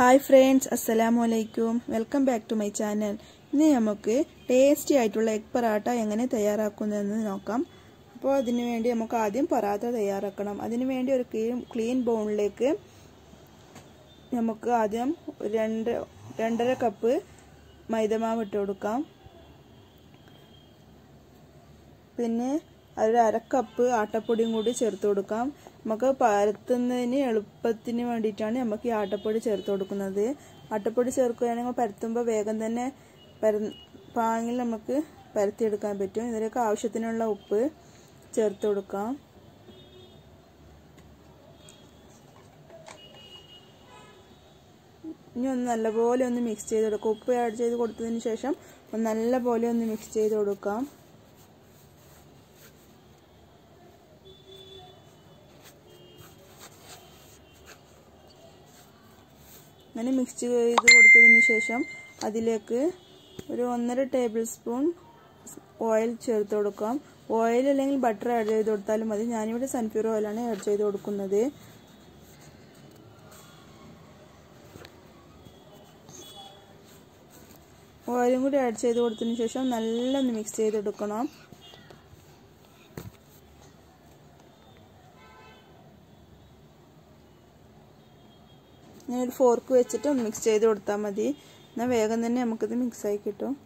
hi friends അസ്സലാമു അലൈക്കും welcome back to my channel ഇന്ന് നമുക്ക് ടേസ്റ്റി ആയിട്ടുള്ള എഗ് പറാട്ട എങ്ങനെ തയ്യാറാക്കുന്നതെന്ന് നോക്കാം അപ്പോൾ അതിന് വേണ്ടി നമുക്ക് ആദ്യം പറാത്ത തയ്യാറാക്കണം അതിന് വേണ്ടി ഒരു ക്ലീൻ ക്ലീൻ ബൗളിലേക്ക് നമുക്ക് ആദ്യം രണ്ട് രണ്ടര കപ്പ് മൈദമാവ് ഇട്ട് കൊടുക്കാം പിന്നെ ഒരു അര കപ്പ് ആട്ടപ്പൊടിയും കൂടി ചേർത്ത് കൊടുക്കാം നമുക്ക് പരത്തുന്നതിന് എളുപ്പത്തിന് വേണ്ടിയിട്ടാണ് നമുക്ക് ഈ ആട്ടപ്പൊടി ചേർത്ത് കൊടുക്കുന്നത് ആട്ടപ്പൊടി ചേർക്കുകയാണെങ്കിൽ പരത്തുമ്പോൾ വേഗം തന്നെ പര പാങ്ങിൽ നമുക്ക് പരത്തിയെടുക്കാൻ പറ്റും ഇതിലേക്ക് ആവശ്യത്തിനുള്ള ഉപ്പ് ചേർത്ത് കൊടുക്കാം ഇനി ഒന്ന് നല്ലപോലെ ഒന്ന് മിക്സ് ചെയ്ത് കൊടുക്കാം ഉപ്പ് ആഡ് ചെയ്ത് കൊടുത്തതിന് ശേഷം ഒന്ന് നല്ലപോലെ ഒന്ന് മിക്സ് ചെയ്ത് കൊടുക്കാം അങ്ങനെ മിക്സ് ചെയ്ത് കൊടുത്തതിന് ശേഷം അതിലേക്ക് ഒരു ഒന്നര ടേബിൾ സ്പൂൺ ഓയിൽ ചേർത്ത് കൊടുക്കാം ഓയിൽ അല്ലെങ്കിൽ ബട്ടർ ആഡ് ചെയ്ത് കൊടുത്താലും മതി ഞാനിവിടെ സൺഫ്ലവർ ഓയിലാണ് ആഡ് ചെയ്ത് കൊടുക്കുന്നത് ഓയിലും കൂടി ആഡ് ചെയ്ത് കൊടുത്തതിന് ശേഷം നല്ലൊന്ന് മിക്സ് ചെയ്തെടുക്കണം ഞാൻ ഒരു ഫോർക്ക് വെച്ചിട്ട് ഒന്ന് മിക്സ് ചെയ്ത് കൊടുത്താൽ മതി എന്നാൽ വേഗം തന്നെ നമുക്കിത് മിക്സായി കിട്ടും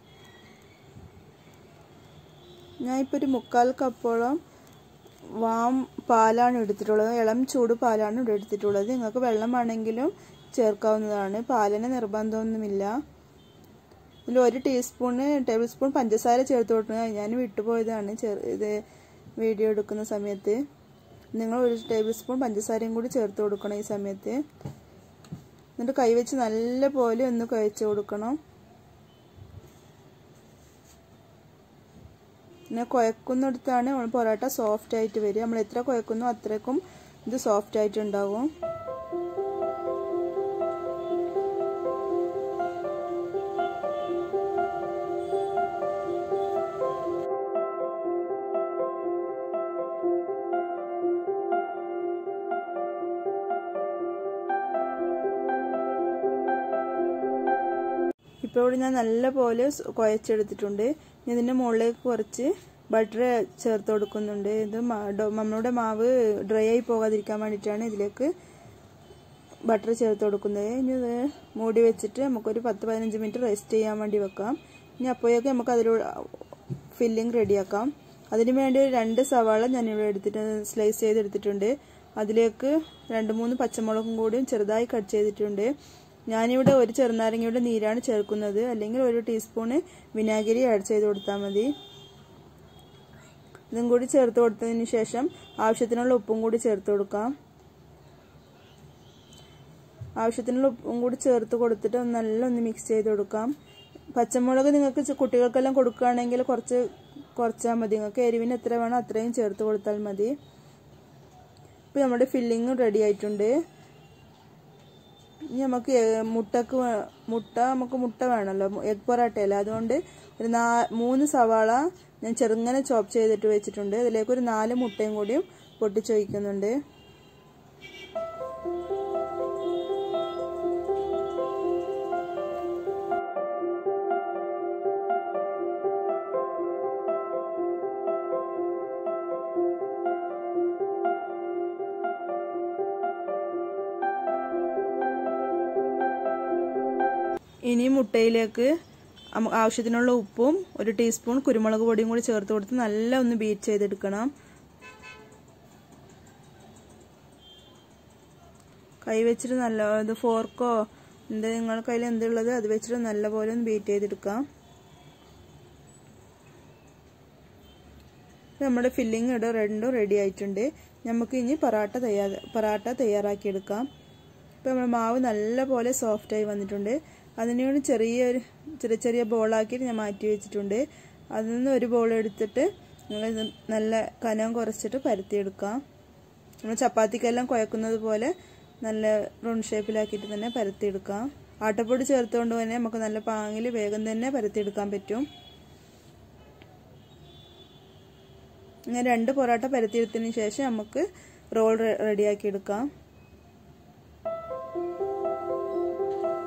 ഞാനിപ്പോൾ ഒരു മുക്കാൽ കപ്പോളം വാം പാലാണ് എടുത്തിട്ടുള്ളത് ഇളം ചൂട് പാലാണ് ഇവിടെ എടുത്തിട്ടുള്ളത് നിങ്ങൾക്ക് വെള്ളം വേണമെങ്കിലും ചേർക്കാവുന്നതാണ് പാലിന് നിർബന്ധമൊന്നുമില്ല ഇതിൽ ഒരു ടീസ്പൂണ് ടേബിൾ സ്പൂൺ പഞ്ചസാര ചേർത്ത് കൊടുക്കുക ഞാൻ വിട്ടുപോയതാണ് ഇത് വീഡിയോ എടുക്കുന്ന സമയത്ത് നിങ്ങൾ ഒരു ടേബിൾ സ്പൂൺ പഞ്ചസാരയും കൂടി ചേർത്ത് കൊടുക്കണം ഈ സമയത്ത് എന്നിട്ട് കൈവച്ച് നല്ല പോലെ ഒന്ന് കഴിച്ചു കൊടുക്കണം പിന്നെ കുഴക്കുന്നിടത്താണ് പൊറോട്ട സോഫ്റ്റ് ആയിട്ട് വരിക നമ്മൾ എത്ര കുഴക്കുന്നു അത്രയ്ക്കും ഇത് സോഫ്റ്റ് ആയിട്ട് ഉണ്ടാവും ഇപ്പോൾ ഇവിടെ ഞാൻ നല്ല പോലെ കുഴച്ചെടുത്തിട്ടുണ്ട് ഇതിൻ്റെ മുകളിലേക്ക് കുറച്ച് ബട്ടർ ചേർത്ത് കൊടുക്കുന്നുണ്ട് ഇത് നമ്മളുടെ മാവ് ഡ്രൈ ആയി പോകാതിരിക്കാൻ വേണ്ടിയിട്ടാണ് ഇതിലേക്ക് ബട്ടർ ചേർത്ത് കൊടുക്കുന്നത് ഇനി ഇത് മൂടി വെച്ചിട്ട് നമുക്കൊരു പത്ത് പതിനഞ്ച് മിനിറ്റ് റെസ്റ്റ് ചെയ്യാൻ വേണ്ടി വെക്കാം ഇനി അപ്പോഴേക്ക് നമുക്ക് അതിലൂടെ ഫില്ലിംഗ് റെഡിയാക്കാം അതിന് വേണ്ടി ഒരു രണ്ട് സവാള ഞാനിവിടെ എടുത്തിട്ട് സ്ലൈസ് ചെയ്തെടുത്തിട്ടുണ്ട് അതിലേക്ക് രണ്ട് മൂന്ന് പച്ചമുളകും കൂടിയും ചെറുതായി കട്ട് ചെയ്തിട്ടുണ്ട് ഞാനിവിടെ ഒരു ചെറുനാരങ്ങയുടെ നീരാണ് ചേർക്കുന്നത് അല്ലെങ്കിൽ ഒരു ടീസ്പൂണ് വിനാഗിരി ആഡ് ചെയ്ത് കൊടുത്താൽ മതി ഇതും കൂടി ചേർത്ത് കൊടുത്തതിന് ശേഷം ആവശ്യത്തിനുള്ള ഉപ്പും കൂടി ചേർത്ത് കൊടുക്കാം ആവശ്യത്തിനുള്ള ഉപ്പും കൂടി ചേർത്ത് കൊടുത്തിട്ട് നല്ല ഒന്ന് മിക്സ് ചെയ്ത് കൊടുക്കാം പച്ചമുളക് നിങ്ങൾക്ക് കുട്ടികൾക്കെല്ലാം കൊടുക്കുകയാണെങ്കിൽ കുറച്ച് കുറച്ചാൽ മതി നിങ്ങൾക്ക് എരിവിന് എത്ര വേണോ അത്രയും ചേർത്ത് കൊടുത്താൽ മതി ഇപ്പോൾ നമ്മുടെ ഫില്ലിങ് റെഡി ആയിട്ടുണ്ട് ഇനി നമുക്ക് മുട്ടക്ക് മുട്ട നമുക്ക് മുട്ട വേണമല്ലോ എഗ് പൊറാട്ടയല്ല അതുകൊണ്ട് ഒരു നാ മൂന്ന് സവാള ഞാൻ ചെറുങ്ങനെ ചോപ്പ് ചെയ്തിട്ട് വെച്ചിട്ടുണ്ട് അതിലേക്ക് ഒരു നാല് മുട്ടയും കൂടിയും പൊട്ടിച്ച് വയ്ക്കുന്നുണ്ട് ഇനി മുട്ടയിലേക്ക് ആവശ്യത്തിനുള്ള ഉപ്പും ഒരു ടീസ്പൂൺ കുരുമുളക് പൊടിയും കൂടി ചേർത്ത് കൊടുത്ത് നല്ല ഒന്ന് ബീറ്റ് ചെയ്തെടുക്കണം കൈ വെച്ചിട്ട് നല്ല ഇത് ഫോർക്കോ എന്താ നിങ്ങളുടെ കയ്യിൽ എന്തുള്ളത് അത് വെച്ചിട്ട് നല്ലപോലെ ഒന്ന് ബീറ്റ് ചെയ്തെടുക്കാം നമ്മുടെ ഫില്ലിങ് ഇവിടെ രണ്ടും റെഡി ആയിട്ടുണ്ട് നമുക്ക് ഇനി പൊറാട്ട തയ്യാർ പൊറാട്ട തയ്യാറാക്കിയെടുക്കാം ഇപ്പോൾ നമ്മുടെ മാവ് നല്ല പോലെ സോഫ്റ്റായി വന്നിട്ടുണ്ട് അതിനുവേണ്ടി ചെറിയൊരു ചെറിയ ചെറിയ ബോളാക്കിയിട്ട് ഞാൻ മാറ്റി വെച്ചിട്ടുണ്ട് അതിൽ നിന്ന് ഒരു ബോൾ എടുത്തിട്ട് നല്ല കനം കുറച്ചിട്ട് പരത്തിയെടുക്കാം നമ്മൾ ചപ്പാത്തിക്കെല്ലാം കുഴക്കുന്നത് പോലെ നല്ല റൗണ്ട് ഷേപ്പിലാക്കിയിട്ട് തന്നെ പരത്തിയെടുക്കാം ആട്ടപ്പൊടി ചേർത്തുകൊണ്ട് തന്നെ നമുക്ക് നല്ല പാങ്ങിൽ വേഗം തന്നെ പരത്തിയെടുക്കാൻ പറ്റും ഇങ്ങനെ രണ്ട് പൊറോട്ട പരത്തിയെടുത്തതിന് ശേഷം നമുക്ക് റോൾ റെഡിയാക്കി എടുക്കാം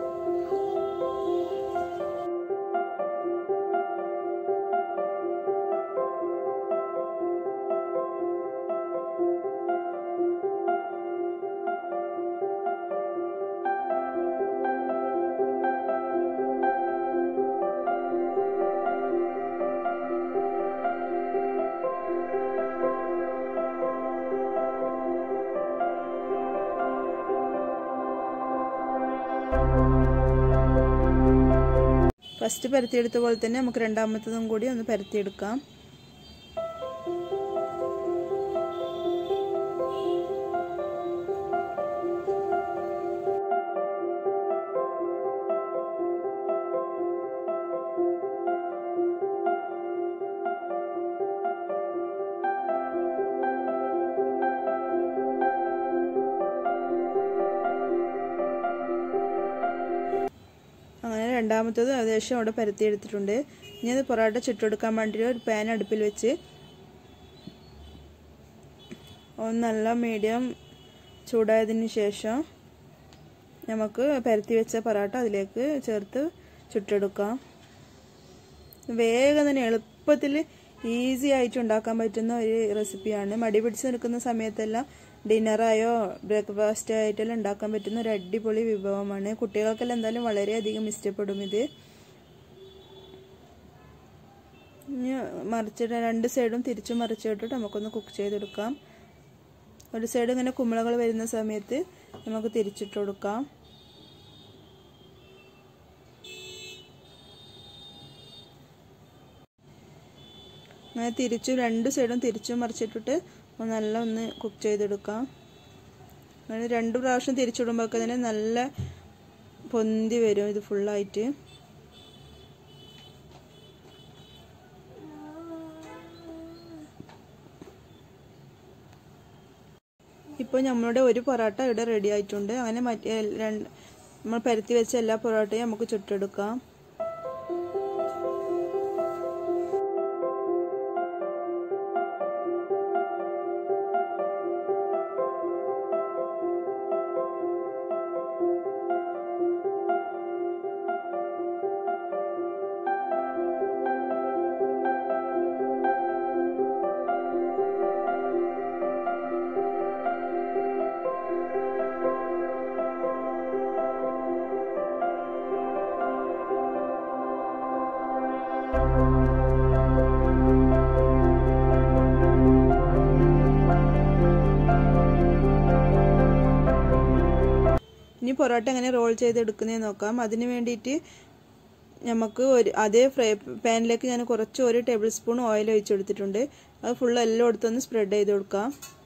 ഫസ്റ്റ് പരത്തിയെടുത്ത പോലെ തന്നെ നമുക്ക് രണ്ടാമത്തതും കൂടി ഒന്ന് പരത്തിയെടുക്കാം അങ്ങനെ രണ്ടാമത്തത് ഏകദേശം അവിടെ പരത്തിയെടുത്തിട്ടുണ്ട് ഇനി അത് പൊറോട്ട ചുട്ടെടുക്കാൻ വേണ്ടി ഒരു പാൻ അടുപ്പിൽ വെച്ച് ഒന്ന് നല്ല മീഡിയം ചൂടായതിന് ശേഷം നമുക്ക് പരത്തി വെച്ച പൊറോട്ട അതിലേക്ക് ചേർത്ത് ചുട്ടെടുക്കാം വേഗം തന്നെ എളുപ്പത്തിൽ ഈസി ആയിട്ട് ഉണ്ടാക്കാൻ പറ്റുന്ന ഒരു റെസിപ്പിയാണ് മടി പിടിച്ച് നിൽക്കുന്ന സമയത്തെല്ലാം ഡിന്നറായോ ബ്രേക്ക്ഫാസ്റ്റ് ആയിട്ടെല്ലാം ഉണ്ടാക്കാൻ പറ്റുന്ന ഒരു അടിപൊളി വിഭവമാണ് കുട്ടികൾക്കെല്ലാം എന്തായാലും വളരെയധികം ഇഷ്ടപ്പെടും ഇത് ഇനി മറിച്ചിട്ട് രണ്ട് സൈഡും തിരിച്ചു മറിച്ചിട്ടിട്ട് നമുക്കൊന്ന് കുക്ക് ചെയ്തെടുക്കാം ഒരു സൈഡ് ഇങ്ങനെ കുമ്പളകൾ വരുന്ന സമയത്ത് നമുക്ക് തിരിച്ചിട്ട് കൊടുക്കാം അങ്ങനെ തിരിച്ചു രണ്ട് സൈഡും തിരിച്ചും മറിച്ചിട്ടിട്ട് നല്ല ഒന്ന് കുക്ക് ചെയ്തെടുക്കാം അങ്ങനെ രണ്ട് പ്രാവശ്യം തിരിച്ചിടുമ്പോഴൊക്കെ തന്നെ നല്ല പൊന്തി വരും ഇത് ഫുള്ളായിട്ട് ഇപ്പോൾ നമ്മളുടെ ഒരു പൊറോട്ട ഇവിടെ റെഡി ആയിട്ടുണ്ട് അങ്ങനെ മറ്റേ രണ്ട് നമ്മൾ പരത്തി വെച്ച എല്ലാ പൊറോട്ടയും നമുക്ക് ചുട്ടെടുക്കാം ഇനി പൊറോട്ട എങ്ങനെ റോൾ ചെയ്തെടുക്കുന്നതെന്ന് നോക്കാം അതിന് വേണ്ടിയിട്ട് നമുക്ക് ഒരു അതേ ഫ്രൈ പാനിലേക്ക് ഞാൻ കുറച്ച് ഒരു ടേബിൾ സ്പൂൺ ഓയിൽ ഒഴിച്ച് കൊടുത്തിട്ടുണ്ട് അത് ഫുൾ എല്ലാം എടുത്തൊന്ന് സ്പ്രെഡ് ചെയ്ത് കൊടുക്കാം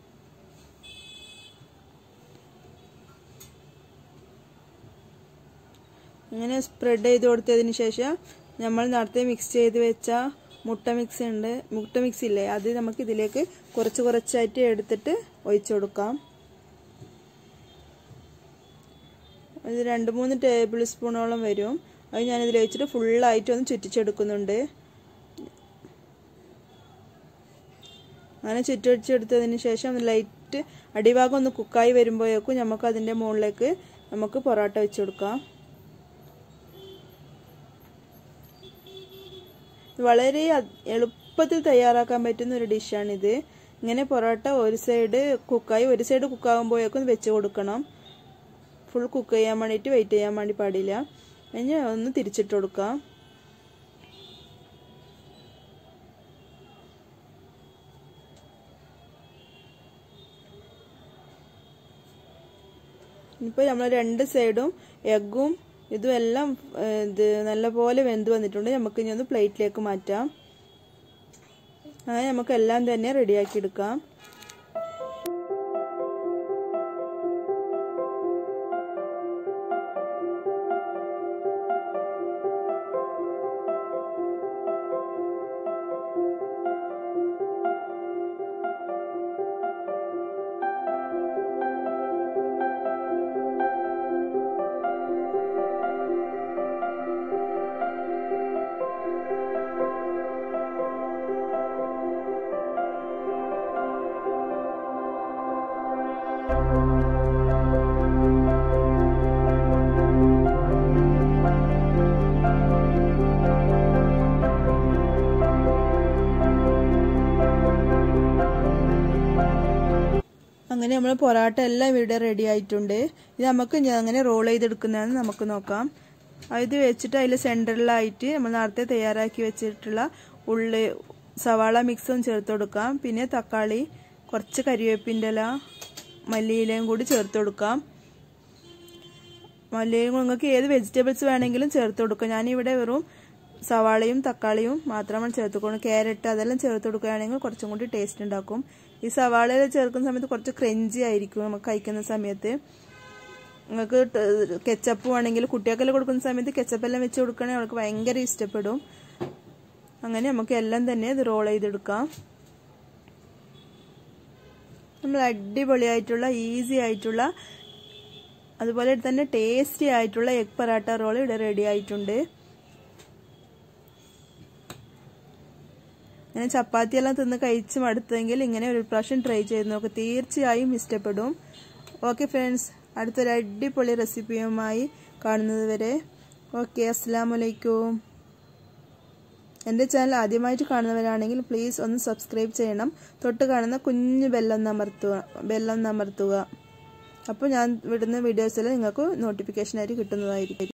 അങ്ങനെ സ്പ്രെഡ് ചെയ്ത് കൊടുത്തതിന് ശേഷം നമ്മൾ നേരത്തെ മിക്സ് ചെയ്ത് വെച്ച മുട്ട മിക്സ് ഉണ്ട് മുട്ട മിക്സ് ഇല്ലേ അത് നമുക്ക് ഇതിലേക്ക് കുറച്ച് കുറച്ചായിട്ട് എടുത്തിട്ട് ഒഴിച്ചു കൊടുക്കാം ഇത് രണ്ട് മൂന്ന് ടേബിൾ സ്പൂണോളം വരും അത് ഞാനിതിൽ വെച്ചിട്ട് ഫുള്ളായിട്ട് ഒന്ന് ചുറ്റിച്ചെടുക്കുന്നുണ്ട് അങ്ങനെ ചുറ്റടിച്ചെടുത്തതിന് ശേഷം ലൈറ്റ് അടിഭാഗം ഒന്ന് കുക്കായി വരുമ്പോഴേക്കും നമുക്ക് അതിൻ്റെ മുകളിലേക്ക് നമുക്ക് പൊറോട്ട വെച്ച് കൊടുക്കാം വളരെ എളുപ്പത്തിൽ തയ്യാറാക്കാൻ പറ്റുന്ന ഒരു ഡിഷാണിത് ഇങ്ങനെ പൊറോട്ട ഒരു സൈഡ് കുക്കായി ഒരു സൈഡ് കുക്കാകുമ്പോഴേക്കും വെച്ച് കൊടുക്കണം ഫുൾ കുക്ക് ചെയ്യാൻ വേണ്ടിയിട്ട് വെയിറ്റ് ചെയ്യാൻ വേണ്ടി പാടില്ല ഇനി ഒന്ന് തിരിച്ചിട്ട് കൊടുക്കാം ഇപ്പോൾ നമ്മൾ രണ്ട് സൈഡും എഗ്ഗും ഇതും എല്ലാം ഇത് നല്ലപോലെ വെന്ത് വന്നിട്ടുണ്ട് നമുക്ക് ഇനി ഒന്ന് പ്ലേറ്റിലേക്ക് മാറ്റാം അങ്ങനെ നമുക്ക് എല്ലാം തന്നെ റെഡിയാക്കി എടുക്കാം അങ്ങനെ നമ്മൾ പൊറാട്ട എല്ലാം ഇവിടെ റെഡി ആയിട്ടുണ്ട് ഇത് നമുക്ക് അങ്ങനെ റോൾ ചെയ്തെടുക്കുന്നതെന്ന് നമുക്ക് നോക്കാം ഇത് വെച്ചിട്ട് അതിൽ സെൻറ്ററിലായിട്ട് നമ്മൾ നേരത്തെ തയ്യാറാക്കി വെച്ചിട്ടുള്ള ഉള്ളി സവാള മിക്സും ചേർത്ത് കൊടുക്കാം പിന്നെ തക്കാളി കുറച്ച് കരിവേപ്പിൻ്റെ ഇല മല്ലിയിലയും കൂടി ചേർത്ത് കൊടുക്കാം മല്ലിയിലും നിങ്ങൾക്ക് ഏത് വെജിറ്റബിൾസ് വേണമെങ്കിലും ചേർത്ത് കൊടുക്കാം ഞാനിവിടെ വെറും സവാളയും തക്കാളിയും മാത്രമാണ് ചേർത്ത് കൊടുക്കുന്നത് ക്യാരറ്റ് അതെല്ലാം ചേർത്ത് കൊടുക്കുകയാണെങ്കിൽ കുറച്ചും കൂടി ടേസ്റ്റ് ഉണ്ടാക്കും ഈ സവാളയിൽ ചേർക്കുന്ന സമയത്ത് കുറച്ച് ക്രഞ്ചി ആയിരിക്കും നമുക്ക് കഴിക്കുന്ന സമയത്ത് നിങ്ങൾക്ക് കെച്ചപ്പ് വേണമെങ്കിൽ കുട്ടികൾക്കെല്ലാം കൊടുക്കുന്ന സമയത്ത് കെച്ചപ്പെല്ലാം വെച്ച് കൊടുക്കുകയാണെങ്കിൽ അവർക്ക് ഭയങ്കര ഇഷ്ടപ്പെടും അങ്ങനെ നമുക്ക് എല്ലാം തന്നെ ഇത് റോൾ ചെയ്തെടുക്കാം നമ്മൾ അടിപൊളിയായിട്ടുള്ള ഈസി ആയിട്ടുള്ള അതുപോലെ തന്നെ ടേസ്റ്റി ആയിട്ടുള്ള എഗ് പറാട്ട റോൾ ഇവിടെ റെഡി ആയിട്ടുണ്ട് ഇങ്ങനെ ചപ്പാത്തിയെല്ലാം തിന്ന് കഴിച്ച് മടുത്തെങ്കിൽ ഇങ്ങനെ ഒരു പ്രാവശ്യം ട്രൈ ചെയ്ത് നോക്ക് തീർച്ചയായും ഇഷ്ടപ്പെടും ഓക്കെ ഫ്രണ്ട്സ് അടുത്തൊരു അടിപൊളി റെസിപ്പിയുമായി കാണുന്നത് വരെ ഓക്കെ അസ്സാം വലൈക്കും എൻ്റെ ചാനൽ ആദ്യമായിട്ട് കാണുന്നവരാണെങ്കിൽ പ്ലീസ് ഒന്ന് സബ്സ്ക്രൈബ് ചെയ്യണം തൊട്ട് കാണുന്ന കുഞ്ഞു ബെല്ലം നമർത്തുക ബെല്ലം നമർത്തുക അപ്പോൾ ഞാൻ വിടുന്ന വീഡിയോസിൽ നിങ്ങൾക്ക് നോട്ടിഫിക്കേഷനായിട്ട് കിട്ടുന്നതായിരിക്കും